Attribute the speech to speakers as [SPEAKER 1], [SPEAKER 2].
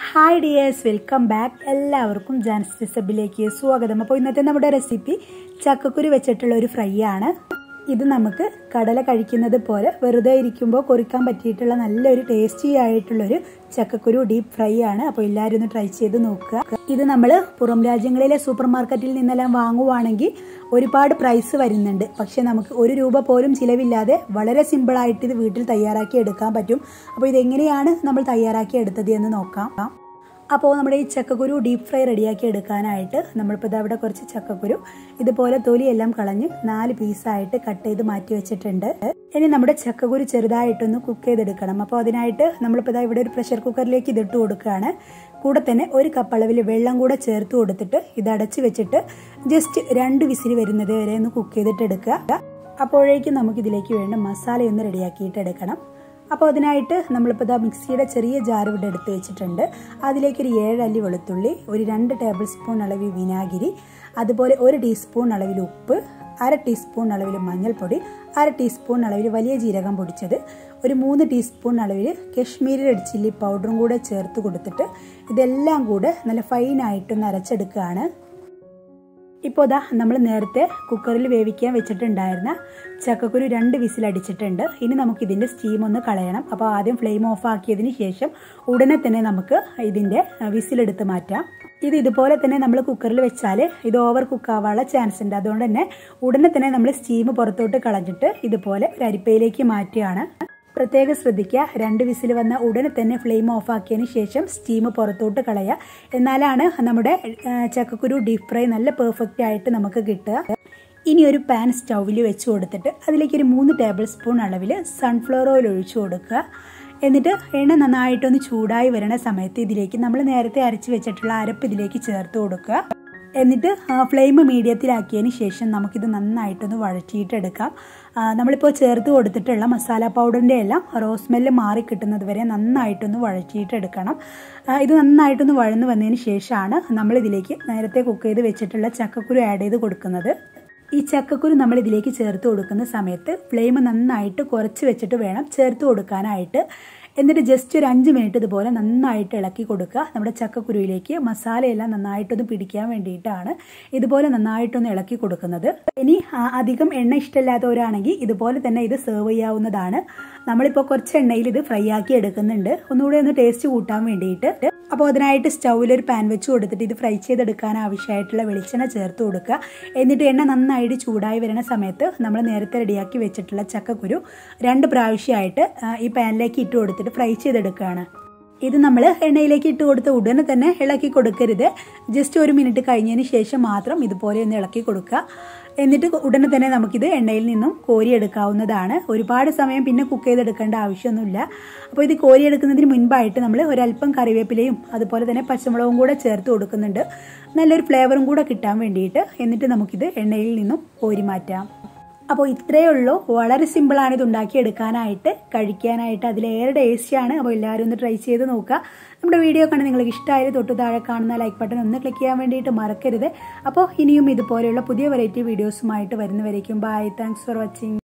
[SPEAKER 1] hi dears welcome back എല്ലാവർക്കും ജാൻസ് ഡിസബിലേക്ക് സ്വാഗതം അപ്പോൾ ഇന്നത്തെ നമ്മുടെ റെസിപ്പി ചക്കക്കുരു വെച്ചിട്ടുള്ള ഒരു ഫ്രൈ ആണ് ഇത് നമുക്ക് കടല കഴിക്കുന്നത് പോലെ വെറുതെ ഇരിക്കുമ്പോൾ കൊറിക്കാൻ പറ്റിയിട്ടുള്ള നല്ലൊരു ടേസ്റ്റി ആയിട്ടുള്ളൊരു ചക്കക്കുരു ഡീപ്പ് ഫ്രൈ ആണ് അപ്പോൾ എല്ലാവരും ഒന്ന് ട്രൈ ചെയ്ത് നോക്കുക ഇത് നമ്മൾ പുറം രാജ്യങ്ങളിലെ സൂപ്പർ മാർക്കറ്റിൽ നിന്നെല്ലാം വാങ്ങുവാണെങ്കിൽ ഒരുപാട് പ്രൈസ് വരുന്നുണ്ട് പക്ഷെ നമുക്ക് ഒരു രൂപ പോലും ചിലവില്ലാതെ വളരെ സിമ്പിളായിട്ട് ഇത് വീട്ടിൽ തയ്യാറാക്കി എടുക്കാൻ പറ്റും അപ്പോൾ ഇതെങ്ങനെയാണ് നമ്മൾ തയ്യാറാക്കി എടുത്തത് എന്ന് നോക്കാം അപ്പോൾ നമ്മുടെ ഈ ചക്കക്കുരു ഡീപ്പ് ഫ്രൈ റെഡിയാക്കി എടുക്കാനായിട്ട് നമ്മളിപ്പോൾ ഇതവിടെ കുറച്ച് ചക്കക്കുരു ഇതുപോലെ തൊലിയെല്ലാം കളഞ്ഞ് നാല് പീസായിട്ട് കട്ട് ചെയ്ത് മാറ്റി വെച്ചിട്ടുണ്ട് ഇനി നമ്മുടെ ചക്കക്കുരു ചെറുതായിട്ടൊന്ന് കുക്ക് ചെയ്തെടുക്കണം അപ്പോൾ അതിനായിട്ട് നമ്മളിപ്പോൾ ഇതാ ഇവിടെ ഒരു പ്രഷർ കുക്കറിലേക്ക് ഇതിട്ട് കൊടുക്കുകയാണ് കൂടെ തന്നെ ഒരു കപ്പ് അളവിൽ വെള്ളം കൂടെ ചേർത്ത് കൊടുത്തിട്ട് ഇത് അടച്ച് വെച്ചിട്ട് ജസ്റ്റ് രണ്ട് വിസിൽ വരുന്നത് വരെ ഒന്ന് കുക്ക് ചെയ്തിട്ട് എടുക്കുക അപ്പോഴേക്കും നമുക്കിതിലേക്ക് വേണ്ട മസാല ഒന്ന് റെഡിയാക്കിയിട്ട് എടുക്കണം അപ്പോൾ അതിനായിട്ട് നമ്മളിപ്പോൾ ഇതാ മിക്സിയുടെ ചെറിയ ജാർ ഇവിടെ എടുത്ത് വെച്ചിട്ടുണ്ട് അതിലേക്ക് ഒരു ഏഴ് അല്ലി വെളുത്തുള്ളി ഒരു രണ്ട് ടേബിൾ സ്പൂൺ അളവിൽ വിനാഗിരി അതുപോലെ ഒരു ടീസ്പൂൺ അളവിൽ ഉപ്പ് അര ടീസ്പൂൺ അളവിൽ മഞ്ഞൾപ്പൊടി അര ടീസ്പൂൺ അളവിൽ വലിയ ജീരകം പൊടിച്ചത് ഒരു മൂന്ന് ടീസ്പൂൺ അളവിൽ കശ്മീരി റെഡ് ചില്ലി പൗഡറും കൂടെ ചേർത്ത് കൊടുത്തിട്ട് ഇതെല്ലാം കൂടെ നല്ല ഫൈനായിട്ടൊന്ന് അരച്ചെടുക്കുകയാണ് ഇപ്പോൾ ഇതാ നമ്മൾ നേരത്തെ കുക്കറിൽ വേവിക്കാൻ വെച്ചിട്ടുണ്ടായിരുന്ന ചക്കക്കുരു രണ്ട് വിസിൽ അടിച്ചിട്ടുണ്ട് ഇനി നമുക്ക് ഇതിൻ്റെ സ്റ്റീം ഒന്ന് കളയണം അപ്പോൾ ആദ്യം ഫ്ലെയിം ഓഫ് ആക്കിയതിന് ശേഷം ഉടനെ തന്നെ നമുക്ക് ഇതിൻ്റെ വിസിലെടുത്ത് മാറ്റാം ഇത് ഇതുപോലെ തന്നെ നമ്മൾ കുക്കറിൽ വെച്ചാൽ ഇത് ഓവർ കുക്കാവാനുള്ള ചാൻസ് ഉണ്ട് അതുകൊണ്ട് തന്നെ ഉടനെ തന്നെ നമ്മൾ സ്റ്റീം പുറത്തോട്ട് കളഞ്ഞിട്ട് ഇതുപോലെ ഒരു അരിപ്പയിലേക്ക് മാറ്റുകയാണ് പ്രത്യേകം ശ്രദ്ധിക്കുക രണ്ട് വിസിൽ വന്ന ഉടനെ തന്നെ ഫ്ലെയിം ഓഫ് ആക്കിയതിന് ശേഷം സ്റ്റീം പുറത്തോട്ട് കളയുക എന്നാലാണ് നമ്മുടെ ചക്കക്കുരു ഡീപ് ഫ്രൈ നല്ല പെർഫെക്റ്റ് ആയിട്ട് നമുക്ക് കിട്ടുക ഇനി ഒരു പാൻ സ്റ്റൗവിൽ വെച്ച് കൊടുത്തിട്ട് അതിലേക്ക് ഒരു മൂന്ന് ടേബിൾ സ്പൂൺ അളവിൽ സൺഫ്ലവർ ഓയിൽ ഒഴിച്ചു കൊടുക്കുക എന്നിട്ട് എണ്ണ നന്നായിട്ടൊന്ന് ചൂടായി വരുന്ന സമയത്ത് ഇതിലേക്ക് നമ്മൾ നേരത്തെ അരച്ച് വെച്ചിട്ടുള്ള അരപ്പ് ഇതിലേക്ക് ചേർത്ത് കൊടുക്കുക എന്നിട്ട് ഫ്ലെയിം മീഡിയത്തിലാക്കിയതിന് ശേഷം നമുക്കിത് നന്നായിട്ടൊന്ന് വഴറ്റിയിട്ടെടുക്കാം നമ്മളിപ്പോൾ ചേർത്ത് കൊടുത്തിട്ടുള്ള മസാല പൗഡറിൻ്റെ എല്ലാം റോസ് സ്മെല്ല് മാറി കിട്ടുന്നത് വരെ നന്നായിട്ടൊന്ന് വഴറ്റിയിട്ടെടുക്കണം ഇത് നന്നായിട്ടൊന്ന് വഴന്ന് വന്നതിന് ശേഷമാണ് നമ്മളിതിലേക്ക് നേരത്തെ കുക്ക് ചെയ്ത് വെച്ചിട്ടുള്ള ചക്കക്കുരു ആഡ് ചെയ്ത് കൊടുക്കുന്നത് ഈ ചക്കക്കുരു നമ്മൾ ഇതിലേക്ക് ചേർത്ത് കൊടുക്കുന്ന സമയത്ത് ഫ്ലെയിം നന്നായിട്ട് കുറച്ച് വെച്ചിട്ട് വേണം ചേർത്ത് കൊടുക്കാനായിട്ട് എന്നിട്ട് ജസ്റ്റ് ഒരു അഞ്ച് മിനിറ്റ് ഇതുപോലെ നന്നായിട്ട് ഇളക്കി കൊടുക്കുക നമ്മുടെ ചക്കക്കുരുവിലേക്ക് മസാലയെല്ലാം നന്നായിട്ടൊന്ന് പിടിക്കാൻ വേണ്ടിയിട്ടാണ് ഇതുപോലെ നന്നായിട്ടൊന്ന് ഇളക്കി കൊടുക്കുന്നത് ഇനി അധികം എണ്ണ ഇഷ്ടമില്ലാത്തവരാണെങ്കിൽ ഇതുപോലെ തന്നെ ഇത് സെർവ് ചെയ്യാവുന്നതാണ് നമ്മളിപ്പോൾ കുറച്ച് എണ്ണയിൽ ഇത് ഫ്രൈ ആക്കി എടുക്കുന്നുണ്ട് ഒന്നുകൂടെ ഒന്ന് ടേസ്റ്റ് കൂട്ടാൻ വേണ്ടിയിട്ട് അപ്പോൾ അതിനായിട്ട് സ്റ്റൗവിൽ ഒരു പാൻ വെച്ച് കൊടുത്തിട്ട് ഇത് ഫ്രൈ ചെയ്തെടുക്കാൻ ആവശ്യമായിട്ടുള്ള വെളിച്ചെണ്ണ ചേർത്ത് കൊടുക്കുക എന്നിട്ട് എണ്ണ നന്നായിട്ട് ചൂടായി വരുന്ന സമയത്ത് നമ്മൾ നേരത്തെ റെഡിയാക്കി വെച്ചിട്ടുള്ള ചക്കക്കുരു രണ്ട് പ്രാവശ്യമായിട്ട് ഈ പാനിലേക്ക് ഇട്ട് കൊടുത്തിട്ട് ഫ്രൈ ചെയ്തെടുക്കുകയാണ് ഇത് നമ്മൾ എണ്ണയിലേക്ക് ഇട്ട് കൊടുത്ത ഉടനെ തന്നെ ഇളക്കി കൊടുക്കരുത് ജസ്റ്റ് ഒരു മിനിറ്റ് കഴിഞ്ഞതിന് ശേഷം മാത്രം ഇതുപോലെ ഒന്ന് ഇളക്കി കൊടുക്കുക എന്നിട്ട് ഉടനെ തന്നെ നമുക്കിത് എണ്ണയിൽ നിന്നും കോരിയെടുക്കാവുന്നതാണ് ഒരുപാട് സമയം പിന്നെ കുക്ക് ചെയ്തെടുക്കേണ്ട ആവശ്യമൊന്നുമില്ല അപ്പോൾ ഇത് കോരിയെടുക്കുന്നതിന് മുൻപായിട്ട് നമ്മൾ ഒരല്പം കറിവേപ്പിലയും അതുപോലെ തന്നെ പച്ചമുളകും കൂടെ ചേർത്ത് കൊടുക്കുന്നുണ്ട് നല്ലൊരു ഫ്ലേവറും കൂടെ കിട്ടാൻ വേണ്ടിയിട്ട് എന്നിട്ട് നമുക്കിത് എണ്ണയിൽ നിന്നും കോരി മാറ്റാം അപ്പോൾ ഇത്രയേ ഉള്ളൂ വളരെ സിമ്പിളാണ് ഇത് ഉണ്ടാക്കിയെടുക്കാനായിട്ട് കഴിക്കാനായിട്ട് അതിലേറെ ടേസ്റ്റിയാണ് അപ്പോൾ എല്ലാവരും ഒന്ന് ട്രൈ ചെയ്ത് നോക്കുക നമ്മുടെ വീഡിയോ കണ്ട് നിങ്ങൾക്ക് ഇഷ്ടമായാലും തൊട്ട് താഴെ കാണുന്ന ലൈക്ക് ബട്ടൺ ഒന്ന് ക്ലിക്ക് ചെയ്യാൻ വേണ്ടിയിട്ട് മറക്കരുത് അപ്പോൾ ഇനിയും ഇതുപോലെയുള്ള പുതിയ വെറൈറ്റി വീഡിയോസുമായിട്ട് വരുന്നവരേക്കും ബൈ താങ്ക്സ് ഫോർ വാച്ചിങ്